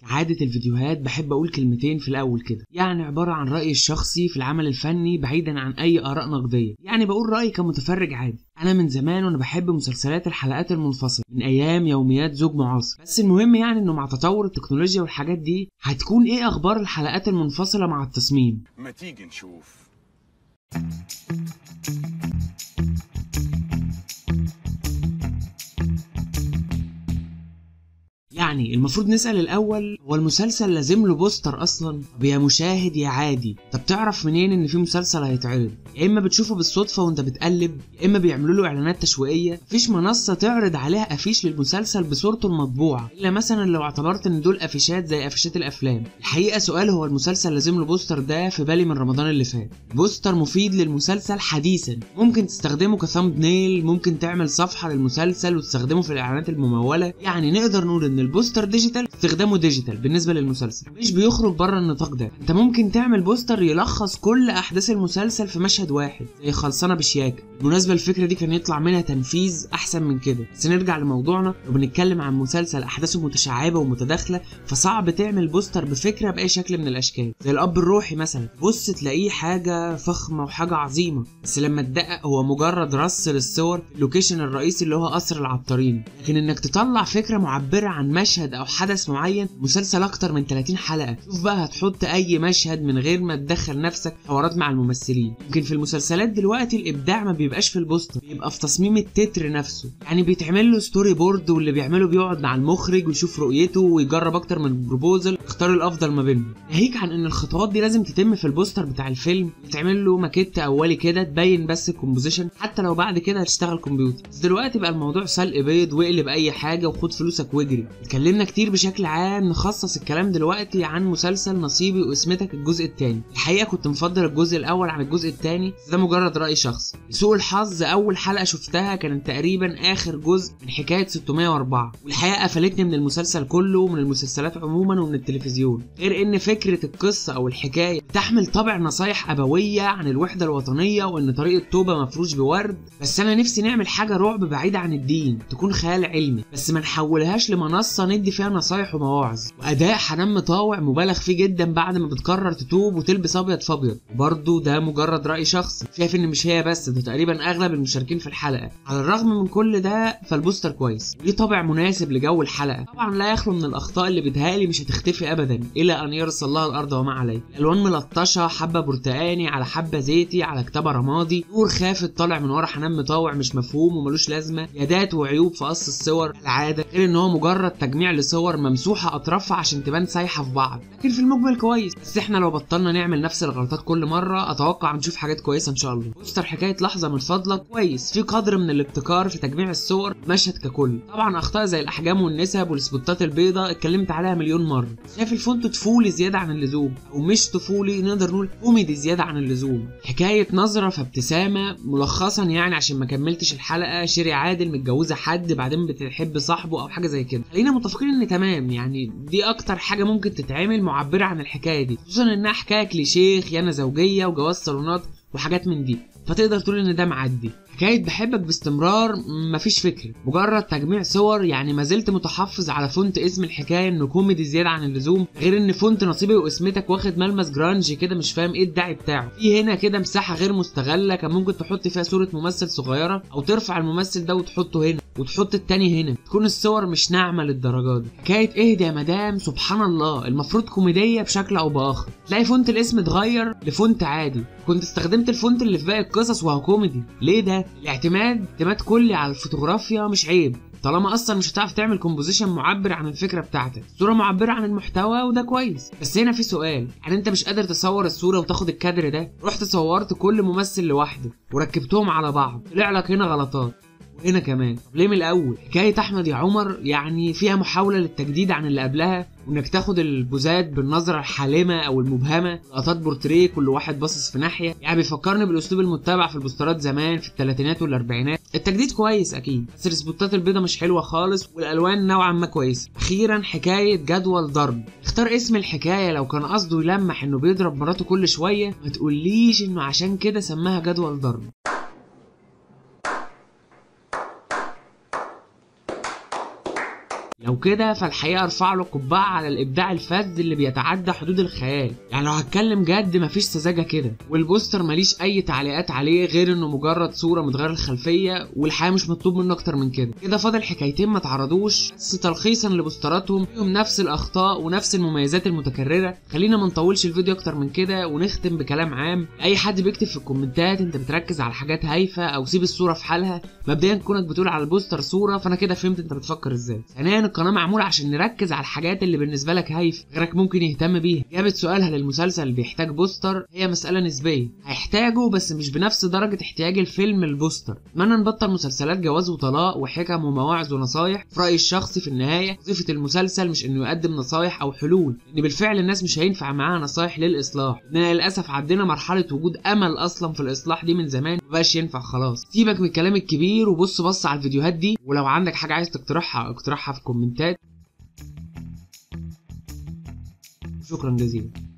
كعادة الفيديوهات بحب أقول كلمتين في الأول كده يعني عبارة عن رأيي الشخصي في العمل الفني بعيدا عن أي آراء نقدية يعني بقول رأيي كمتفرج عادي أنا من زمان وأنا بحب مسلسلات الحلقات المنفصلة من أيام يوميات زوج معاصر بس المهم يعني إنه مع تطور التكنولوجيا والحاجات دي هتكون إيه أخبار الحلقات المنفصلة مع التصميم ما تيجي نشوف يعني المفروض نسأل الأول هو المسلسل لازم له بوستر أصلا؟ طب يا مشاهد يا عادي، طب تعرف منين إن في مسلسل هيتعرض؟ يا إما بتشوفه بالصدفة وأنت بتقلب، يا إما بيعملوا له إعلانات تشويقية، مفيش منصة تعرض عليها أفيش للمسلسل بصورته المطبوعة، إلا مثلا لو اعتبرت إن دول أفيشات زي أفيشات الأفلام. الحقيقة سؤال هو المسلسل لازم له بوستر ده في بالي من رمضان اللي فات. بوستر مفيد للمسلسل حديثا، ممكن تستخدمه كثامب نيل، ممكن تعمل صفحة للمسلسل وتستخدمه في الإعلانات الممولة، يعني نقدر نقول إن البوستر ديجيتال استخدامه ديجيتال بالنسبه للمسلسل مش بيخرج بره النطاق ده انت ممكن تعمل بوستر يلخص كل احداث المسلسل في مشهد واحد زي خلصانه بشياكه بالمناسبه الفكره دي كان يطلع منها تنفيذ احسن من كده بس نرجع لموضوعنا لو بنتكلم عن مسلسل احداثه متشعبه ومتداخله فصعب تعمل بوستر بفكره باي شكل من الاشكال زي الاب الروحي مثلا بص تلاقيه حاجه فخمه وحاجه عظيمه بس لما تدقق هو مجرد رص للصور في اللوكيشن الرئيسي اللي هو قصر العبقريين لكن انك تطلع فكره معبره عن مشهد او حدث معين مسلسل اكتر من 30 حلقه شوف بقى هتحط اي مشهد من غير ما تدخل نفسك حوارات مع الممثلين يمكن في المسلسلات دلوقتي الابداع ما بيبقاش في البوستر بيبقى في تصميم التتر نفسه يعني بيتعمل له ستوري بورد واللي بيعمله بيقعد مع المخرج ويشوف رؤيته ويجرب اكتر من بروبوزل يختار الافضل ما بينهم ناهيك عن ان الخطوات دي لازم تتم في البوستر بتاع الفيلم يتعمل له ماكيت اولي كده تبين بس الكومبوزيشن حتى لو بعد كده هتشتغل كمبيوتر بس دلوقتي بقى الموضوع سلق بيض واقلب اي حاجه وخد فلوسك واجري اتكلمنا كتير بشكل عام نخصص الكلام دلوقتي عن مسلسل نصيبي واسمتك الجزء الثاني الحقيقه كنت مفضل الجزء الاول عن الجزء الثاني ده مجرد راي شخصي لسوء الحظ اول حلقه شفتها كانت تقريبا اخر جزء من حكايه 604 والحقيقه قفلتني من المسلسل كله ومن المسلسلات عموما ومن التلفزيون غير ان فكره القصه او الحكايه تحمل طابع نصايح ابويه عن الوحده الوطنيه وان طريق التوبه مفروش بورد بس انا نفسي نعمل حاجه رعب بعيده عن الدين تكون خيال علمي بس ما نحولهاش لمنصه ندي فيها نصايح ومواعظ واداء حنان مطاوع مبالغ فيه جدا بعد ما بتقرر تتوب وتلبس ابيض في ابيض وبرضه ده مجرد راي شخصي شايف ان مش هي بس ده تقريبا اغلب المشاركين في الحلقه على الرغم من كل ده فالبوستر كويس ليه طابع مناسب لجو الحلقه طبعا لا يخلو من الاخطاء اللي بتهيألي مش هتختفي ابدا الى ان يرسل الله الارض وما عليه الوان ملطشه حبه برتقاني على حبه زيتي على كتابه رمادي نور خافت طالع من ورا حنان مطاوع مش مفهوم وملوش لازمه يدات وعيوب في قص الصور العاده غير ان هو مجرد تجميع لصور ممسوحه اطرافها عشان تبان سايحه في بعض لكن في المجمل كويس بس احنا لو بطلنا نعمل نفس الغلطات كل مره اتوقع نشوف حاجات كويسه ان شاء الله بوستر حكايه لحظه من فضلك كويس في قدر من الابتكار في تجميع الصور مشهد ككل طبعا اخطاء زي الاحجام والنسب والسبوتات البيضاء اتكلمت عليها مليون مره شايف الفونت طفولي زياده عن اللزوم او مش طفولي نقدر نقول كوميدي زياده عن اللزوم حكايه نظره فابتسامه ملخصا يعني عشان ما كملتش الحلقه شيري عادل متجوزه حد بعدين بتحب صاحبه او حاجه زي كده خلينا متفقين ان تمام يعني دي اكتر حاجه ممكن تتعمل معبره عن الحكايه دي خصوصا انها حكايه كليشيه خيانه زوجيه وجواز صالونات وحاجات من دي فتقدر تقول ان ده معدي حكايه بحبك باستمرار مفيش فكره مجرد تجميع صور يعني ما زلت متحفظ على فونت اسم الحكايه انه كوميدي زياده عن اللزوم غير ان فونت نصيبي واسمتك واخد ملمس جرانج كده مش فاهم ايه الداعي بتاعه في هنا كده مساحه غير مستغله كان ممكن تحط فيها صوره ممثل صغيره او ترفع الممثل ده وتحطه هنا وتحط التاني هنا تكون الصور مش ناعمه للدرجه دي حكايه اهدى يا مدام سبحان الله المفروض كوميديه بشكل او باخر تلاقي فونت الاسم اتغير لفونت عادي كنت استخدمت الفونت اللي في باقي القصص وهو كوميدي ليه ده الاعتماد اعتماد كلي على الفوتوغرافيا مش عيب طالما اصلا مش هتعرف تعمل كومبوزيشن معبر عن الفكره بتاعتك صوره معبره عن المحتوى وده كويس بس هنا في سؤال يعني انت مش قادر تصور الصوره وتاخد الكادر ده رحت صورت كل ممثل لوحده وركبتهم على بعض طلع لك هنا غلطات وهنا كمان طب ليه من الاول حكايه احمد يا عمر يعني فيها محاوله للتجديد عن اللي قبلها وانك تاخد البوزات بالنظره الحالمه او المبهمه لقطات بورتريه كل واحد باصص في ناحيه يعني بيفكرني بالاسلوب المتبع في البوسترات زمان في الثلاثينات والاربعينات التجديد كويس اكيد بس السبوتات البيضه مش حلوه خالص والالوان نوعا ما كويسه اخيرا حكايه جدول ضرب اختار اسم الحكايه لو كان قصده يلمح انه بيضرب مراته كل شويه ما تقوليش انه عشان كده سماها جدول ضرب لو كده فالحقيقه ارفع له قبعه على الابداع الفذ اللي بيتعدى حدود الخيال يعني لو هتكلم جد مفيش سذاجه كده والبوستر ماليش اي تعليقات عليه غير انه مجرد صوره متغير الخلفيه والحقيقه مش مطلوب منه اكتر من كده كده فاضل حكايتين ما تعرضوش بس تلخيصا لبوستراتهم فيهم نفس الاخطاء ونفس المميزات المتكرره خلينا ما نطولش الفيديو اكتر من كده ونختم بكلام عام اي حد بيكتب في الكومنتات انت بتركز على حاجات هايفه او سيب الصوره في حالها مبدئيا كونك بتقول على البوستر صوره فانا كده فهمت انت بتفكر ازاي ثانيا القناه معموله عشان نركز على الحاجات اللي بالنسبه لك هايفه غيرك ممكن يهتم بيها اجابه سؤالها للمسلسل اللي بيحتاج بوستر هي مساله نسبيه هيحتاجه بس مش بنفس درجه احتياج الفيلم للبوستر اتمنى نبطل مسلسلات جواز وطلاق وحكم ومواعظ ونصايح في رايي الشخصي في النهايه وظيفه المسلسل مش انه يقدم نصايح او حلول لان بالفعل الناس مش هينفع معاها نصايح للاصلاح اننا للاسف عدينا مرحله وجود امل اصلا في الاصلاح دي من زمان مبقاش ينفع خلاص سيبك من الكلام الكبير وبص بص على الفيديوهات دي ولو عندك حاجه عايز تقترحها اقترحها في الكومنتات شكرا جزيلا